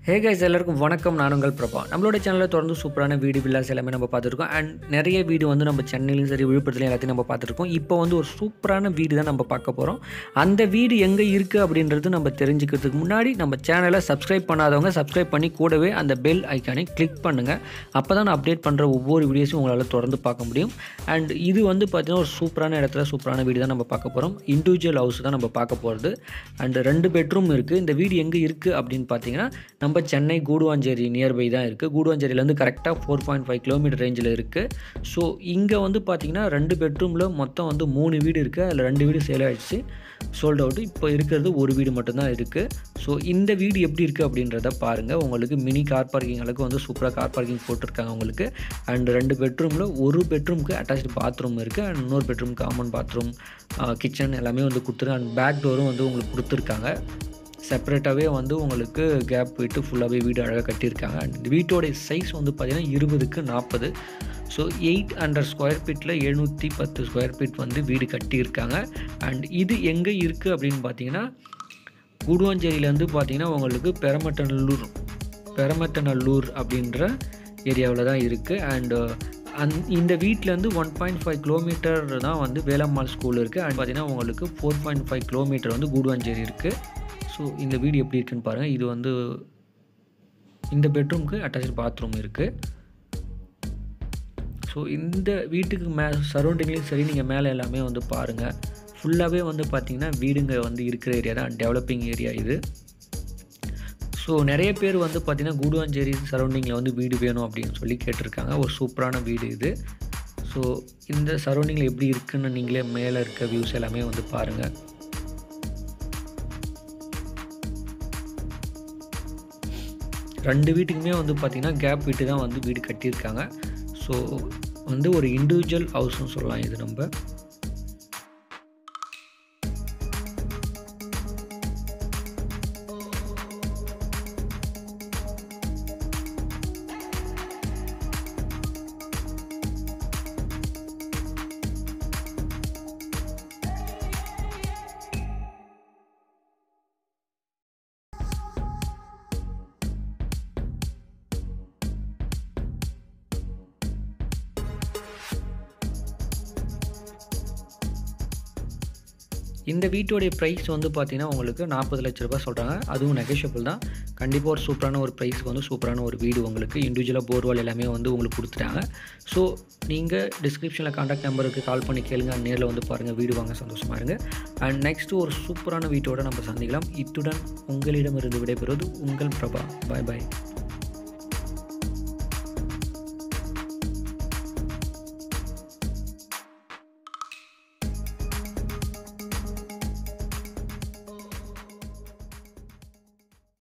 hey guys எல்லாருக்கும் வணக்கம் நான் உங்கள் பிரபா நம்மளோட சேனலில் தொடர்ந்து சூப்பரான வீடு வில்லாஸ் எல்லாமே நம்ம பார்த்துருக்கோம் அண்ட் நிறைய வீடு வந்து நம்ம சென்னையிலும் சரி விழுப்புரத்துலையும் எல்லாத்தையும் நம்ம பார்த்துருக்கோம் இப்போ வந்து ஒரு சூப்பரான வீடு தான் நம்ம பார்க்க போகிறோம் அந்த வீடு எங்கே இருக்குது அப்படின்றது நம்ம தெரிஞ்சுக்கிறதுக்கு முன்னாடி நம்ம சேனலை சப்ஸ்கிரைப் பண்ணாதவங்க சப்ஸ்கிரைப் பண்ணி கூடவே அந்த பெல் ஐக்கானை கிளிக் பண்ணுங்கள் அப்போ தான் நான் அப்டேட் பண்ணுற ஒவ்வொரு வீடியோஸும் உங்களால் தொடர்ந்து பார்க்க முடியும் அண்ட் இது வந்து பார்த்திங்கன்னா ஒரு சூப்பரான இடத்துல சூப்பரான வீடு தான் நம்ம பார்க்க போகிறோம் இண்டிவிஜுவல் ஹவுஸ் தான் நம்ம பார்க்க போகிறது அண்ட் ரெண்டு பெட்ரூம் இருக்குது இந்த வீடு எங்கே இருக்குது அப்படின்னு பார்த்தீங்கன்னா நம்ம சென்னை கூடுவாஞ்சேரி நியர்பை தான் இருக்குது கூடுவாஞ்சேரியிலேருந்து கரெக்டாக ஃபோர் பாயிண்ட் ஃபைவ் கிலோமீட்டர் ரேஞ்சில் இருக்குது ஸோ இங்கே வந்து பார்த்திங்கன்னா ரெண்டு பெட்ரூமில் மொத்தம் வந்து மூணு வீடு இருக்குது அதில் ரெண்டு வீடு சேல் ஆகிடுச்சு சோல்ட் அவுட் இப்போ இருக்கிறது ஒரு வீடு மட்டும்தான் இருக்குது ஸோ இந்த வீடு எப்படி இருக்குது அப்படின்றத பாருங்கள் உங்களுக்கு மினி கார் பார்க்கிங் அளவுக்கு வந்து சூப்பராக கார் பார்க்கிங் போட்டிருக்காங்க உங்களுக்கு அண்ட் ரெண்டு பெட்ரூமில் ஒரு பெட்ரூமுக்கு அட்டாச்சு பாத்ரூம் இருக்குது அண்ட் இன்னொரு பெட்ரூம் காமன் பாத்ரூம் கிச்சன் எல்லாமே வந்து கொடுத்துருக்காங்க அண்ட் பேக் டோரும் வந்து உங்களுக்கு கொடுத்துருக்காங்க செப்பரேட்டாகவே வந்து உங்களுக்கு கேப் விட்டு ஃபுல்லாகவே வீடு அழகாக கட்டியிருக்காங்க அண்ட் இந்த வீட்டோடைய சைஸ் வந்து பார்த்திங்கன்னா இருபதுக்கு நாற்பது ஸோ எயிட் ஹண்ட்ரட் ஸ்கொயர் ஃபீட்டில் எழுநூற்றி பத்து ஸ்கொயர் ஃபீட் வந்து வீடு கட்டியிருக்காங்க அண்ட் இது எங்கே இருக்குது அப்படின்னு பார்த்தீங்கன்னா கூடுவாஞ்சேரியிலேருந்து பார்த்தீங்கன்னா உங்களுக்கு பெரமட்டநல்லூர் பெரமட்டநல்லூர் அப்படின்ற ஏரியாவில் தான் இருக்குது அண்டு அந் இந்த வீட்டிலேருந்து ஒன் பாயிண்ட் ஃபைவ் கிலோமீட்டர் தான் வந்து வேலம்மாள் ஸ்கூல் இருக்குது அண்ட் பார்த்தீங்கன்னா உங்களுக்கு ஃபோர் பாயிண்ட் ஃபைவ் கிலோமீட்டர் வந்து கூடுவாஞ்சேரி இருக்குது ஸோ இந்த வீடு எப்படி இருக்குன்னு பாருங்கள் இது வந்து இந்த பெட்ரூம்க்கு அட்டாச்சு பாத்ரூம் இருக்குது ஸோ இந்த வீட்டுக்கு மே சரௌண்டிங்லேயும் சரி நீங்கள் மேலே எல்லாமே வந்து பாருங்கள் ஃபுல்லாகவே வந்து பார்த்திங்கன்னா வீடுங்க வந்து இருக்கிற ஏரியா தான் டெவலப்பிங் ஏரியா இது ஸோ நிறைய பேர் வந்து பார்த்திங்கன்னா கூடுவாஞ்சேரி சரௌண்டிங்கில் வந்து வீடு வேணும் அப்படின்னு சொல்லி கேட்டிருக்காங்க ஒரு சூப்பரான வீடு இது ஸோ இந்த சரௌண்டிங்கில் எப்படி இருக்குன்னு நீங்களே மேலே இருக்க வியூஸ் எல்லாமே வந்து பாருங்கள் ரெண்டு வீட்டுக்குமே வந்து பார்த்திங்கன்னா கேப் விட்டு தான் வந்து வீடு கட்டியிருக்காங்க ஸோ வந்து ஒரு இண்டிவிஜுவல் ஹவுஸ்னு சொல்லலாம் இது நம்ம இந்த வீட்டோடைய ப்ரைஸ் வந்து பார்த்திங்கன்னா உங்களுக்கு நாற்பது லட்ச ரூபாய் சொல்கிறாங்க அதுவும் நெகோஷியபிள் தான் கண்டிப்பாக ஒரு சூப்பரான ஒரு ப்ரைஸ்க்கு வந்து சூப்பரான ஒரு வீடு உங்களுக்கு இண்டிவிஜுவலாக போர்வால் எல்லாமே வந்து உங்களுக்கு கொடுத்துட்டாங்க ஸோ நீங்கள் டிஸ்கிரிப்ஷனில் காண்டாக்ட் நம்பருக்கு கால் பண்ணி கேளுங்க நேரில் வந்து பாருங்கள் வீடு வாங்க சந்தோஷமாக இருங்க அண்ட் நெக்ஸ்ட்டு ஒரு சூப்பரான வீட்டோடு நம்ம சந்திக்கலாம் இத்துடன் உங்களிடமிருந்து விடைபெறுவது உங்கள் பிரபா பாய் பாய்